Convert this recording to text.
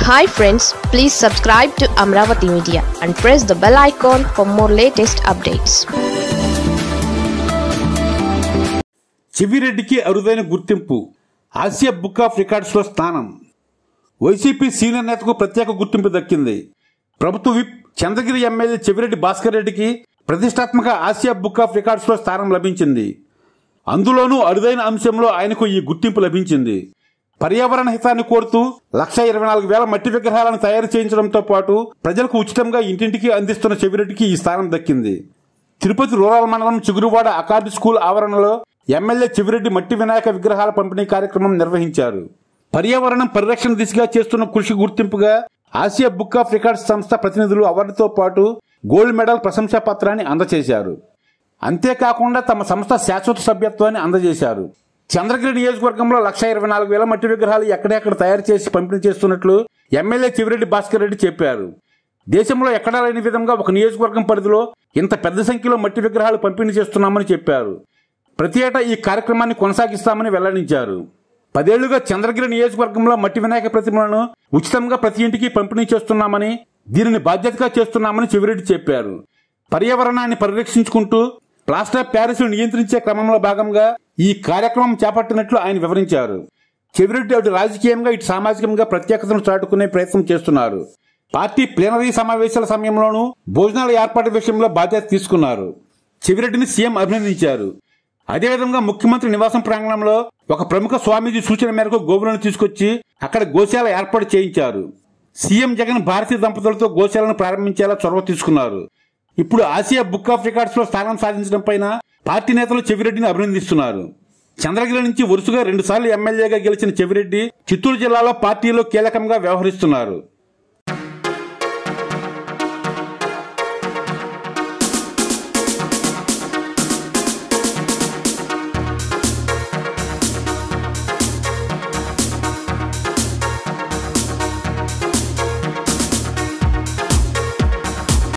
hi friends please subscribe to Amaravati media and press the bell icon for more latest updates చెవిరెడ్డికి అరుదైన గుర్తింపు Asia book of రికార్డ్స్లో స్థానం YCP senior నేతకు ప్రత్యేక గుర్తింపు దక్కింది ప్రభుత్వ విప్ చంద్రగిరి ఎమ్మెల్యే చెవిరెడ్డి భాస్కర్ రెడ్డికి ప్రతిష్టాత్మక ఆసియా బుక్ ఆఫ్ రికార్డ్స్లో స్థానం లభించింది అందులోనూ అరుదైన అంశంలో ఆయనకు ఈ గుర్తింపు లభించింది పర్యావరణ హితాన్ని కోరుతూ లక్ష ఇరవై నాలుగు వేల మట్టి విగ్రహాలను తయారు చేయించడంతో పాటు ప్రజలకు ఉచితంగా ఇంటింటికి అందిస్తున్న చెవిరెడ్డికి ఈ స్థానం దక్కింది తిరుపతి రూరల్ మండలం చిగురువాడ అకార్డు స్కూల్ ఆవరణలో ఎమ్మెల్యే చెవిరెడ్డి మట్టి వినాయక విగ్రహాల పంపిణీ కార్యక్రమం నిర్వహించారు పర్యావరణం పరిరక్షణ దిశగా చేస్తున్న కృషి గుర్తింపుగా ఆసియా బుక్ ఆఫ్ రికార్డ్స్ సంస్థ ప్రతినిధులు అవార్డుతో పాటు గోల్డ్ మెడల్ ప్రశంసా పత్రాన్ని అందజేశారు అంతేకాకుండా తమ సంస్థ శాశ్వత సభ్యత్వాన్ని అందజేశారు చంద్రగిరి నియోజకవర్గంలో లక్ష ఇరవై నాలుగు వేల మట్టి విగ్రహాలు ఎక్కడెక్కడ తయారు చేసి పంపిణీ చేస్తున్నట్లు ఎమ్మెల్యే చివిరెడ్డి భాస్కర్ రెడ్డి చెప్పారు దేశంలో ఎక్కడా లేని విధంగా ఒక నియోజకవర్గం పరిధిలో ఇంత పెద్ద సంఖ్యలో మట్టి విగ్రహాలు పంపిణీ చేస్తున్నామని చెప్పారు ప్రతి ఏటా ఈ కార్యక్రమాన్ని కొనసాగిస్తామని వెల్లడించారు పదేళ్లుగా చంద్రగిరి నియోజకవర్గంలో మట్టి వినాయక ప్రతిమలను ఉచితంగా ప్రతి ఇంటికి పంపిణీ చేస్తున్నామని దీనిని బాధ్యతగా చేస్తున్నామని చెవిరెడ్డి చెప్పారు పర్యావరణాన్ని పరిరక్షించుకుంటూ ప్లాస్టర్ ఆఫ్ ప్యారిస్ నియంత్రించే క్రమంలో భాగంగా ఈ కార్యక్రమం చేపట్టినట్లు ఆయన వివరించారు చెవిరెడ్డి అటు రాజకీయంగా ఇటు సామాజికంగా ప్రత్యేకతను చాటుకునే ప్రయత్నం చేస్తున్నారు పార్టీ ప్లీనరీ సమావేశాల సమయంలోనూ భోజనాల ఏర్పాటు విషయంలో బాధ్యత తీసుకున్నారు చెవిరెడ్డిని సీఎం అభినందించారు అదేవిధంగా ముఖ్యమంత్రి నివాసం ప్రాంగణంలో ఒక ప్రముఖ స్వామీజీ సూచన మేరకు గోవులను తీసుకొచ్చి అక్కడ గోశాల ఏర్పాటు చేయించారు సీఎం జగన్ భారతీయ దంపతులతో గోశాలను ప్రారంభించేలా చొరవ తీసుకున్నారు ఇప్పుడు ఆసియా బుక్ ఆఫ్ రికార్డ్స్ లో స్థానం సాధించడం పైన పార్టీ నేతలు చెవిరెడ్డిని అభినందిస్తున్నారు చంద్రగిరి నుంచి వరుసగా రెండుసార్లు ఎమ్మెల్యేగా గెలిచిన చెవిరెడ్డి చిత్తూరు జిల్లాలో పార్టీలో కీలకంగా వ్యవహరిస్తున్నారు